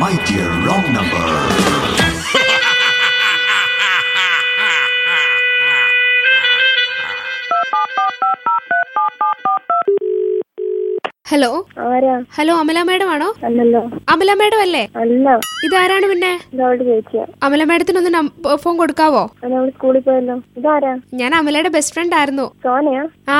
my dear wrong number. Hello ആരാ hello Amala madam ആണോ അല്ലല്ലോ അമല മാഡം അല്ലേ അല്ല ഇതാരാണ് പിന്നെ ഇത് അവളുടെ ചേച്ചിയാ അമല മാഡത്തിനൊന്ന് നം- ഫോൺ കൊടുക്കാവോ അത് അവള് സ്കൂളിൽ പോയല്ലോ ഇതാരാ ഞാൻ അമലയുടെ ബെസ്റ്റ് ഫ്രണ്ട് ആയിരുന്നു സോനയാ ആ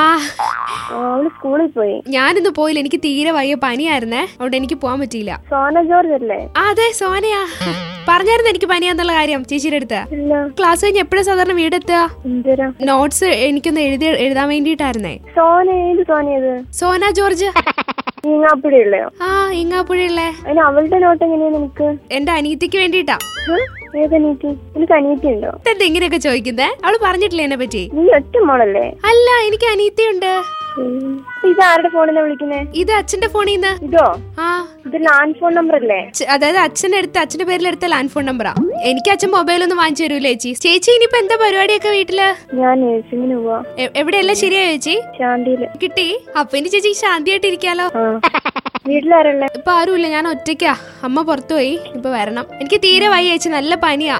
ആ, അവള് സ്കൂളിൽ പോയി ഞാനിന്ന് പോയില്ല എനിക്ക് തീരെ വയ്യ പനിയായിരുന്നേ അതുകൊണ്ട് എനിക്ക് പോകാൻ പറ്റിയില്ല സോന ജോർജ് അല്ലേ ആ അതെ സോനയാ പറഞ്ഞായിരുന്നു എനിക്ക് പനിയാന്നുള്ള കാര്യം ചേച്ചിയുടെ അടുത്ത് ഇല്ല ക്ലാസ് കഴിഞ്ഞ് എപ്പോഴും സാധാരണ വീടെത്തുക എന്തരാ നോട്ട്സ് എനിക്കൊന്ന് എഴുതി എഴുതാൻ വേണ്ടിയിട്ടായിരുന്നേ സോന ഏത് സോനയത് സോന ജോർജ് ഈങ്ങാപ്പുഴ ഉള്ളയോ ആ ഇങ്ങാപ്പുഴയുള്ളേ അതിന് അവളുടെ നോട്ട് എങ്ങനെയാ നിനക്ക് എന്റെ അനിയത്തിക്ക് വേണ്ടിയിട്ടാ ഹ്? ഏത് അനീറ്റി നിനക്ക് അനീറ്റി ഉണ്ടോ എന്താ ഇങ്ങനെയൊക്കെ ചോദിക്കുന്നേ അവള് പറഞ്ഞിട്ടില്ല എന്നെ പറ്റി നീ ഒറ്റ മോളല്ലേ അല്ല എനിക്ക് അനിയത്തിയുണ്ട് ഉം. അപ്പൊ ഇത് ആരുടെ ഫോണിലാ വിളിക്കുന്നേ ഇത് അച്ഛന്റെ ഫോണിൽ നിന്ന് ഇതോ ആ ഇത് ലാൻഡ് ഫോൺ നമ്പർ അല്ലേ ച- അതായത് അച്ഛന്റെ അടുത്ത് അച്ഛന്റെ പേരിൽ എടുത്ത ലാൻഡ് ഫോൺ നമ്പറാ എനിക്ക് അച്ഛൻ മൊബൈൽ ഒന്നും വാങ്ങിച്ചു തരൂലേ ചേച്ചി ചേച്ചി ഇനിയിപ്പോ എന്താ പരിപാടിയൊക്കെ വീട്ടില് ഞാൻ നേഴ്സിങ്ങിന് പോവാ എ- എവിടെയല്ല ശരിയാ ചേച്ചി ശാന്തിയില് കിട്ടി അപ്പൊ ഇനി ചേച്ചി ശാന്തിയായിട്ട് ഇരിക്കാലോ ആ വീട്ടിലാരല്ലേ ഇപ്പൊ ആരുമില്ല ഞാൻ ഒറ്റയ്ക്കാ അമ്മ പുറത്തു പോയി ഇപ്പൊ വരണം എനിക്ക് തീരെ വയ്യ ചേച്ചി നല്ല പനിയാ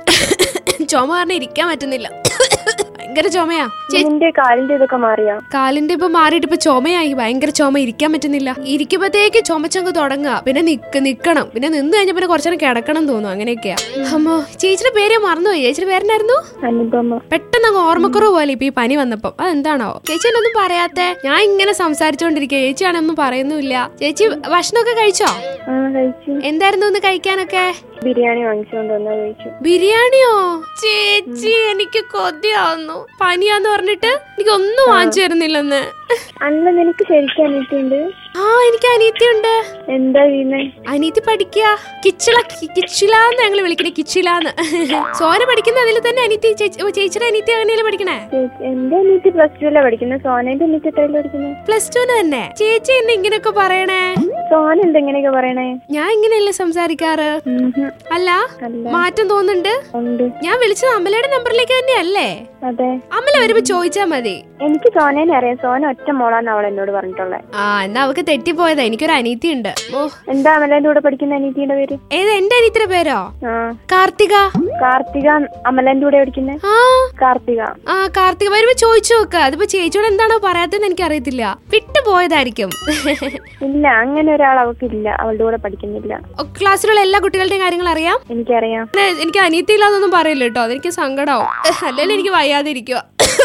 ചുമ കാരണം ഇരിക്കാൻ പറ്റുന്നില്ല ഭയങ്കര ചുമയാ ചേ- നിന്റെ കാലിന്റെ ഇതൊക്കെ മാറിയാ കാലിന്റെ ഇപ്പൊ മാറിയിട്ട് ഇപ്പൊ ചുമയായി ഭയങ്കര ചുമ ഇരിക്കാൻ പറ്റുന്നില്ല ഇരിക്കുമ്പോഴത്തേക്ക് ചുമച്ചങ്ങ് തുടങ്ങുക പിന്നെ നിക്ക് നിക്കണം പിന്നെ നിന്ന് കഴിഞ്ഞ പിന്നെ കുറച്ചേരം കിടക്കണം തോന്നും അങ്ങനെയൊക്കെയാ അമ്മോ ചേച്ചിയുടെ പേര് മറന്നുപോയി ചേച്ചിയുടെ പേരെന്നായിരുന്നു അനുപമ പെട്ടെന്ന് അങ്ങ് ഓർമ്മക്കുറവ് പോലെ ഇപ്പൊ ഈ പനി വന്നപ്പം അതെന്താണോ ചേച്ചി എന്നൊന്നും പറയാത്തെ ഞാൻ ഇങ്ങനെ സംസാരിച്ചോണ്ടിരിക്കുക ചേച്ചിയാണെ ഒന്നും പറയുന്നുമില്ല ചേച്ചി ഭക്ഷണമൊക്കെ കഴിച്ചോ ആ കഴിച്ചു എന്തായിരുന്നു ഒന്ന് കഴിക്കാനൊക്കെ ബിരിയാണി വാങ്ങിച്ചുകൊണ്ട് വന്നാ കഴിച്ചു ബിരിയാണിയോ ചേച്ചി എനിക്ക് കൊതിയാവുന്നു പനിയാന്ന് പറഞ്ഞിട്ട് എനിക്ക് ഒന്നും വാങ്ങിച്ചു തരുന്നില്ലെന്ന് അല്ല നിനക്ക് ശരിക്കും അനീറ്റിയുണ്ട് ആ എനിക്ക് അനിയത്തിയുണ്ട് എന്താ വീണേ അനിയത്തി പഠിക്കുക കിച്ചിള കി- കിച്ചിലാന്ന് ഞങ്ങൾ വിളിക്കണേ കിച്ചിലാന്ന് സോന പഠിക്കുന്ന അതിൽ തന്നെ അനിയത്തി ചേച്ചി ഓ, ചേച്ചിയുടെ അനിയത്തി അങ്ങനെയല്ലേ പഠിക്കണേ ചേച്ചി- എന്റെ അനീറ്റി പ്ലസ് ടു അല്ലേ പഠിക്കുന്നത് സോനന്റെ അനീറ്റി എത്രയല്ലേ പഠിക്കുന്നത് പ്ലസ് ടുന് തന്നെ ചേച്ചി എന്നെ ഇങ്ങനെയൊക്കെ പറയണേ സോന എന്തെങ്ങനെയൊക്കെ പറയണേ ഞാൻ ഇങ്ങനെയല്ലേ സംസാരിക്കാറ് ഉം ഹും. അല്ല അല്ല മാറ്റം തോന്നുന്നുണ്ട് ഉണ്ട് ഞാൻ വിളിച്ചത് അമലയുടെ നമ്പറിലേക്ക് തന്നെയല്ലേ അതെ അമല വരുമ്പോ ചോദിച്ചാ മതി എനിക്ക് സോനേനെ അറിയാം സോന ഒറ്റ മോളാന്ന് അവൾ എന്നോട് പറഞ്ഞിട്ടുള്ളത് ആ എന്നാ അവക്ക് തെറ്റിപ്പോയതാ എനിക്കൊരു അനീത്തി ഉണ്ട് ഓ എന്താ അമലേന്റെ കൂടെ പഠിക്കുന്ന അനീറ്റിയുടെ പേര് ഏത് എന്റെ അനീത്തിയുടെ പേരോ ആ കാർത്തിക കാർത്തിക അമലേന്റെ കൂടെ പഠിക്കുന്നത് ആ കാർത്തിക ആ കാർത്തിക വരുമ്പോ ചോദിച്ചു നോക്ക അതിപ്പോ ചേച്ചിയോട് എന്താണോ പറയാത്തെന്ന് എനിക്ക് അറിയത്തില്ല വിട്ടുപോയതായിരിക്കും ഇല്ല അങ്ങനെ ഒരാൾ അവൾക്കില്ല അവളുടെ കൂടെ പഠിക്കുന്നില്ല ക്ലാസ്സിലുള്ള എല്ലാ കുട്ടികളുടെയും കാര്യങ്ങൾ അറിയാം എനിക്കറിയാം പിന്നെ എനിക്ക് അനിയത്തിയില്ലാന്നൊന്നും പറയില്ല കേട്ടോ അതെനിക്ക് സങ്കടാവും അല്ലെങ്കിൽ എനിക്ക് വയ്യാതെ ഇരിക്കുക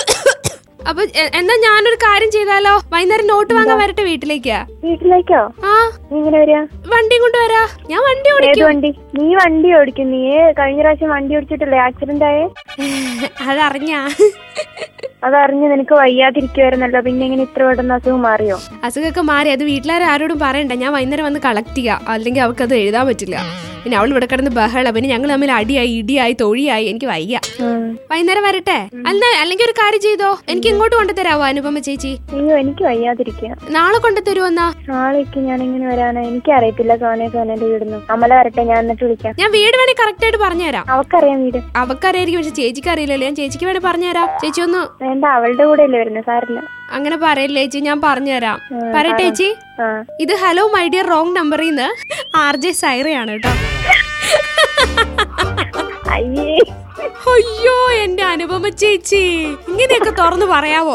അപ്പൊ എ- എന്നാ ഞാനൊരു കാര്യം ചെയ്താലോ വൈകുന്നേരം നോട്ട് വാങ്ങാൻ വരട്ടെ വീട്ടിലേക്ക് വീട്ടിലേക്കോ ആ നീ ഇങ്ങനെ വരിക വണ്ടി കൊണ്ടുവരാ ഞാൻ വണ്ടി ഏത് ഓടിക്കും വണ്ടി നീ വണ്ടി ഓടിക്കും നീ കഴിഞ്ഞ പ്രാവശ്യം വണ്ടി ഓടിച്ചിട്ടില്ലേ ആക്സിഡന്റ് ആയേ അതറിഞ്ഞാ അതറിഞ്ഞ് നിനക്ക് വയ്യാതിരിക്കുവായിരുന്നല്ലോ പിന്നെ ഇങ്ങനെ ഇത്ര പെട്ടെന്ന് അസുഖം മാറിയോ അസുഖമൊക്കെ മാറി അത് വീട്ടിലാരും ആരോടും പറയണ്ട ഞാൻ വൈകുന്നേരം വന്ന് കളക്ട് ചെയ്യാം അല്ലെങ്കിൽ അവൾക്ക് അത് എഴുതാൻ പറ്റില്ല പിന്നെ അവൾ ഇവിടെ കിടന്ന് ബഹള പിന്നെ ഞങ്ങൾ തമ്മിൽ അടിയായി ഇടിയായി തൊഴിയായി എനിക്ക് വയ്യ ഉം. വൈകുന്നേരം വരട്ടെ അല്ല അല്ലെങ്കിൽ ഒരു കാര്യം ചെയ്തോ എനിക്ക് ഇങ്ങോട്ട് കൊണ്ടുതരാവോ അനുപമ ചേച്ചി അയ്യോ എനിക്ക് വയ്യാതിരിക്കുക നാളെ കൊണ്ടുതരുമെന്നാ നാളേക്ക് ഞാൻ ഇങ്ങനെ വരാനാ എനിക്കറിയത്തില്ല സോനെ സോനന്റെ വീടുന്നു അമല വരട്ടെ ഞാൻ എന്നിട്ട് വിളിക്കാം ഞാൻ വീട് വേണേ കറക്റ്റ് ആയിട്ട് പറഞ്ഞുതരാം അവക്കറിയാം വീട് അവക്കറിയായിരിക്കും പക്ഷെ ചേച്ചിക്ക് അറിയില്ലല്ലോ ഞാൻ ചേച്ചിക്ക് വേണേ പറഞ്ഞുതരാം ചേച്ചി ഒന്ന് വേണ്ട അവളുടെ കൂടെ അല്ലേ വരുന്നത് സാറില്ല അങ്ങനെ പറയല്ലേ ചേച്ചി ഞാൻ പറഞ്ഞുതരാം പറയട്ടെ ചേച്ചി ആ ഇത് ഹലോ മൈ ഡിയർ റോങ് നമ്പറിൽ നിന്ന് ആർ ജെ സൈറയാണ് കേട്ടോ അയ്യേ അയ്യോ എന്റെ അനുപമ ചേച്ചി ഇങ്ങനെയൊക്കെ തുറന്നു പറയാവോ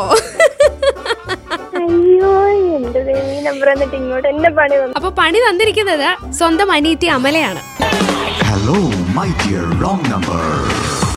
അയ്യോ എന്റെ ദേവി നമ്പർ എന്നിട്ട് ഇങ്ങോട്ട് എന്നെ പണി വന്നു അപ്പൊ പണി തന്നിരിക്കുന്നത് സ്വന്തം അനീത്തി അമലയാണ് Hello, my dear wrong number.